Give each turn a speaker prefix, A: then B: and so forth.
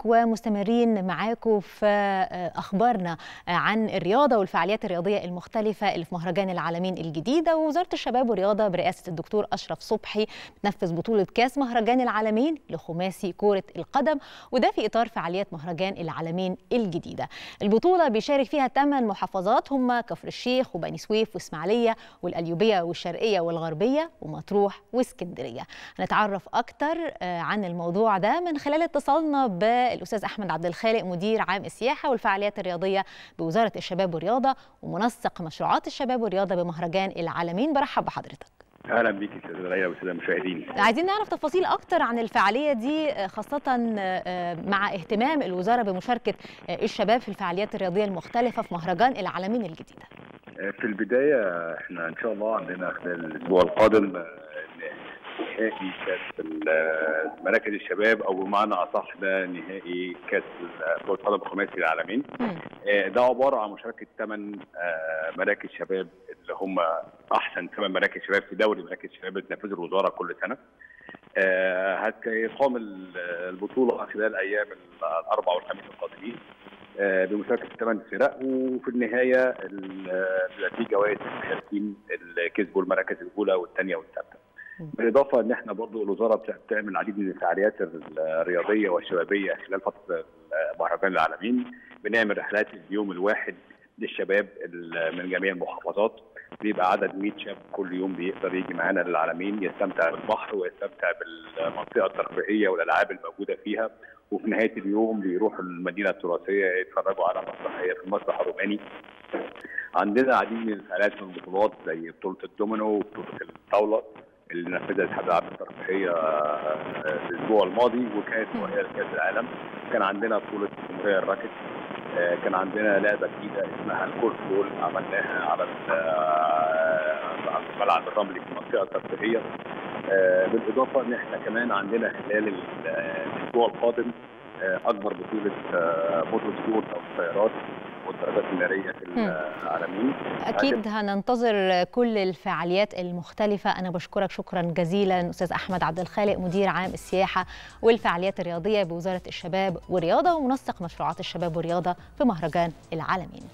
A: ومستمرين معاكم في اخبارنا عن الرياضه والفعاليات الرياضيه المختلفه اللي في مهرجان العالمين الجديده ووزاره الشباب والرياضه برئاسه الدكتور اشرف صبحي بتنفذ بطوله كاس مهرجان العالمين لخماسي كره القدم وده في اطار فعاليات مهرجان العالمين الجديده. البطوله بيشارك فيها ثمان محافظات هم كفر الشيخ وبني سويف واسماعيليه والقليوبيه والشرقيه والغربيه ومطروح واسكندريه. هنتعرف اكتر عن الموضوع ده من خلال اتصالنا بالاستاذ احمد عبد الخالق مدير عام السياحه والفعاليات الرياضيه بوزاره الشباب والرياضه ومنسق مشروعات الشباب والرياضه بمهرجان العالمين برحب بحضرتك.
B: اهلا بيك استاذ ليلى والساده المشاهدين
A: عايزين نعرف تفاصيل اكتر عن الفعاليه دي خاصه مع اهتمام الوزاره بمشاركه الشباب في الفعاليات الرياضيه المختلفه في مهرجان العالمين الجديده
B: في البدايه احنا ان شاء الله عندنا خلال الاسبوع القادم نهائي كاس مراكز الشباب او بمعنى اصح ده نهائي كاس كره القدم الخماسي للعالمين ده عباره عن مشاركه ثمان مراكز شباب اللي هم احسن ثمان مراكز شباب في دوري مراكز الشباب اللي بتنفذه الوزاره كل سنه هتقام البطوله خلال ايام الاربع والخميس القادمين بمشاركه ثمان فرق وفي النهايه بيبقى في جوائز للمشاركين اللي كسبوا المراكز الاولى والثانيه والثالثه. بالاضافه ان احنا برضو الوزاره بتعمل العديد من الفعاليات الرياضيه والشبابيه خلال فتره مهرجان العالمين بنعمل رحلات اليوم الواحد للشباب من جميع المحافظات بيبقى عدد 100 شاب كل يوم بيقدر يجي معانا للعالمين يستمتع بالبحر ويستمتع بالمنطقه الترفيهيه والالعاب الموجوده فيها وفي نهايه اليوم بيروحوا المدينه التراثيه يتفرجوا على مسرحيه في المسرح الروماني عندنا العديد من الفعاليات من البطولات زي بطوله الدومينو وبطوله الطاوله اللي نفذها اتحاد الالعاب الترفيهيه الاسبوع الماضي وكانت مؤهله لكاس العالم كان عندنا بطوله جمهوريه الراكت كان عندنا لعبه جديده اسمها الكورت بول عملناها على على الملعب الرملي في المنطقه الترفيهيه بالاضافه ان احنا كمان عندنا خلال الاسبوع القادم اكبر بطوله موتور سبورت او السيارات والدرجات الناريه في العالمين
A: اكيد هننتظر كل الفعاليات المختلفه انا بشكرك شكرا جزيلا استاذ احمد عبد الخالق مدير عام السياحه والفعاليات الرياضيه بوزاره الشباب والرياضه ومنسق مشروعات الشباب والرياضه في مهرجان العالمين